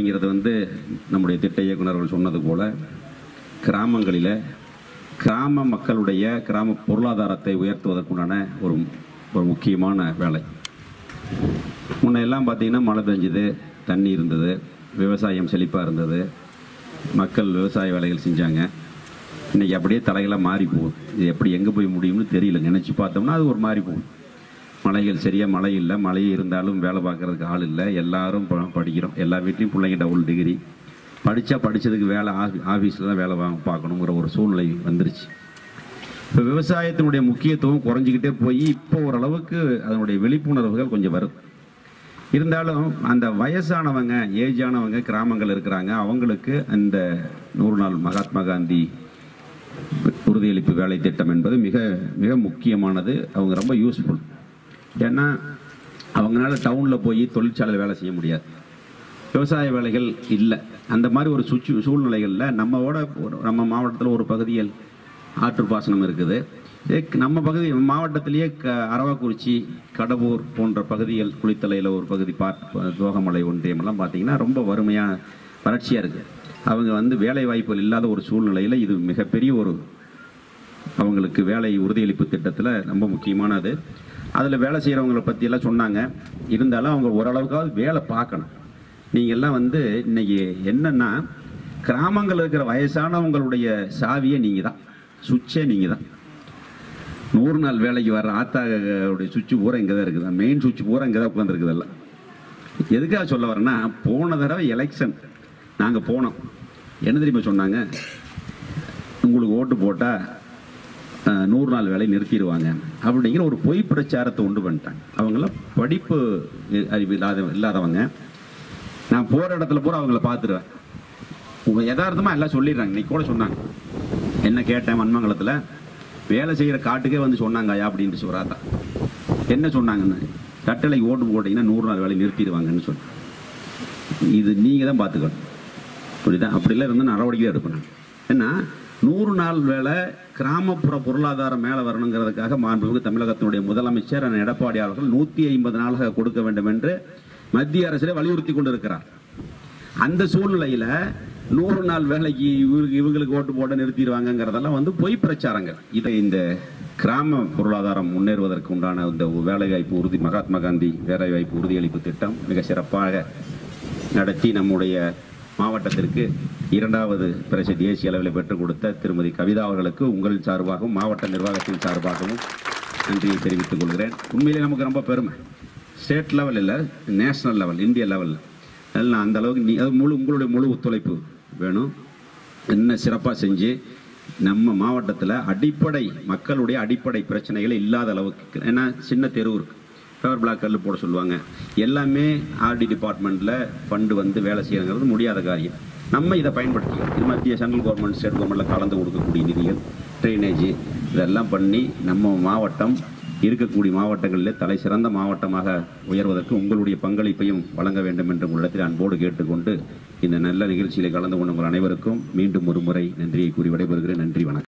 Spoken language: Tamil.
அப்படிங்கிறது வந்து நம்முடைய திட்ட இயக்குனர்கள் சொன்னது போல கிராமங்களில் கிராம மக்களுடைய கிராம பொருளாதாரத்தை உயர்த்துவதற்குண்டான ஒரு ஒரு முக்கியமான வேலை முன்ன எல்லாம் பார்த்தீங்கன்னா மழை பெஞ்சுது தண்ணி இருந்தது விவசாயம் செழிப்பாக இருந்தது மக்கள் விவசாய வேலைகள் செஞ்சாங்க இன்னைக்கு அப்படியே தலைகளாக மாறி போகுது இது எப்படி எங்கே போய் முடியும்னு தெரியல நினச்சி பார்த்தோம்னா அது ஒரு மாறி போகுது மலைகள் சரியாக மழை இல்லை மழை இருந்தாலும் வேலை பார்க்கறதுக்கு ஆள் இல்லை எல்லாரும் ப- படிக்கிறோம் எல்லா வீட்லேயும் பிள்ளைங்க டபுள் டிகிரி படித்தா படித்ததுக்கு வேலை ஆஃபி ஆஃபீஸில் தான் வேலை வாங்க பார்க்கணுங்கிற ஒரு சூழ்நிலை வந்துருச்சு இப்போ விவசாயத்தினுடைய முக்கியத்துவம் குறைஞ்சிக்கிட்டே போய் இப்போ ஓரளவுக்கு அதனுடைய விழிப்புணர்வுகள் கொஞ்சம் வருது இருந்தாலும் அந்த வயசானவங்க ஏஜானவங்க கிராமங்கள் இருக்கிறாங்க அவங்களுக்கு அந்த நூறு நாள் மகாத்மா காந்தி உறுதியளிப்பு வேலை திட்டம் என்பது மிக மிக முக்கியமானது அவங்க ரொம்ப யூஸ்ஃபுல் ஏன்னா அவங்களால டவுனில் போய் தொழிற்சாலையில் வேலை செய்ய முடியாது விவசாய வேலைகள் இல்லை அந்த மாதிரி ஒரு சுச்சு சூழ்நிலைகளில் நம்மவோட ஒரு- நம்ம மாவட்டத்தில் ஒரு பகுதியில் ஆற்றுப்பாசனம் இருக்குது இதே நம்ம பகுதி மாவட்டத்திலேயே க அரவாக்குறிச்சி கடவூர் போன்ற பகுதிகள் குளித்தலையில் ஒரு பகுதி பாட் தோகமலை ஒன்றியம் எல்லாம் பார்த்தீங்கன்னா ரொம்ப வறுமையாக வறட்சியாக இருக்குது அவங்க வந்து வேலை வாய்ப்புகள் இல்லாத ஒரு சூழ்நிலையில் இது மிகப்பெரிய ஒரு அவங்களுக்கு வேலை உறுதியளிப்பு திட்டத்தில் ரொம்ப முக்கியமானது அதில் வேலை செய்கிறவங்கள பற்றியெல்லாம் சொன்னாங்க இருந்தாலும் அவங்க ஓரளவுக்காவது வேலை பார்க்கணும் நீங்கள்லாம் வந்து இன்னைக்கு என்னன்னா கிராமங்கள் இருக்கிற வயசானவங்களுடைய சாவியே நீங்கள் தான் சுவிட்சே நீங்கள் தான் நூறு நாள் வேலைக்கு வர்ற ஆத்தாவுடைய சுவிட்சு பூரா இங்கே தான் இருக்குது மெயின் சுவிட்ச் பூரா இங்கே தான் உட்காந்துருக்குதல்ல எதுக்காக சொல்ல வரேன்னா போன தடவை எலெக்ஷன் நாங்கள் போனோம் என்ன தெரியுமா சொன்னாங்க உங்களுக்கு ஓட்டு போட்டால் நூறு நாள் வேலை நிறுத்திடுவாங்க அப்படிங்கிற ஒரு பொய் பிரச்சாரத்தை உண்டு பண்ணிட்டாங்க அவங்களாம் படிப்பு அறிவு இல்லாத இல்லாதவங்க நான் போகிற இடத்துல பூரா அவங்கள பார்த்துருவேன் உங்க யதார்த்தமாக எல்லாம் சொல்லிடுறாங்க இன்னைக்கு கூட சொன்னாங்க என்ன கேட்டேன் மண்மங்கலத்தில் வேலை செய்கிற காட்டுக்கே வந்து சொன்னாங்க ஐயா அப்படின்னு சொல்கிறாத்தா என்ன சொன்னாங்கன்னு கட்டளைக்கு ஓட்டு போட்டிங்கன்னா நூறு நாள் வேலை நிறுத்திடுவாங்கன்னு சொன்னாங்க இது நீங்கள் தான் பார்த்துக்கணும் புரியுதா அப்படிலாம் இருந்தால் நடவடிக்கை எடுக்கணும் ஏன்னா நூறு நாள் வேலை கிராமப்புற பொருளாதாரம் மேலே வரணுங்கிறதுக்காக மாண்புமிகு தமிழகத்தினுடைய முதலமைச்சர் அண்ணன் எடப்பாடி அவர்கள் நூற்றி ஐம்பது நாளாக கொடுக்க வேண்டும் என்று மத்திய அரசிலே வலியுறுத்தி கொண்டிருக்கிறார் அந்த சூழ்நிலையில நூறு நாள் வேலைக்கு இவருக்கு இவங்களுக்கு ஓட்டு போட நிறுத்திடுவாங்கங்கிறதெல்லாம் வந்து பொய் பிரச்சாரங்கள் இதை இந்த கிராம பொருளாதாரம் முன்னேறுவதற்கு உண்டான இந்த வேலைவாய்ப்பு உறுதி மகாத்மா காந்தி வேலைவாய்ப்பு உறுதியளிப்பு திட்டம் மிக சிறப்பாக நடத்தி நம்முடைய மாவட்டத்திற்கு இரண்டாவது பரிசு தேசிய அளவில் பெற்றுக் கொடுத்த திருமதி கவிதா அவர்களுக்கு உங்கள் சார்பாகவும் மாவட்ட நிர்வாகத்தின் சார்பாகவும் நன்றியை தெரிவித்துக் கொள்கிறேன் உண்மையிலே நமக்கு ரொம்ப பெருமை ஸ்டேட் லெவல் இல்லை நேஷனல் லெவல் இந்திய லெவலில் அதில் நான் அந்த அளவுக்கு நீ அது முழு உங்களுடைய முழு ஒத்துழைப்பு வேணும் என்ன சிறப்பாக செஞ்சு நம்ம மாவட்டத்தில் அடிப்படை மக்களுடைய அடிப்படை பிரச்சனைகளை இல்லாத அளவுக்கு ஏன்னா சின்ன தெரு இருக்கு ஃபேவர் பிளாக் கல் போட சொல்லுவாங்க எல்லாமே ஆர்டி டிபார்ட்மெண்ட்டில் ஃபண்டு வந்து வேலை செய்யறது முடியாத காரியம் நம்ம இதை பயன்படுத்திக்கிறோம் இது மத்திய சென்ட்ரல் கவர்மெண்ட் ஸ்டேட் கவர்மெண்ட்டில் கலந்து கொடுக்கக்கூடிய நிதிகள் ட்ரைனேஜ் இதெல்லாம் பண்ணி நம்ம மாவட்டம் இருக்கக்கூடிய மாவட்டங்களிலே தலை சிறந்த மாவட்டமாக உயர்வதற்கு உங்களுடைய பங்களிப்பையும் வழங்க வேண்டும் என்று உங்களிடத்தில் அன்போடு கேட்டுக்கொண்டு இந்த நல்ல நிகழ்ச்சியிலே கலந்து கொண்ட உங்கள் அனைவருக்கும் மீண்டும் ஒரு முறை நன்றியை கூறி விடைபெறுகிறேன் நன்றி வணக்கம்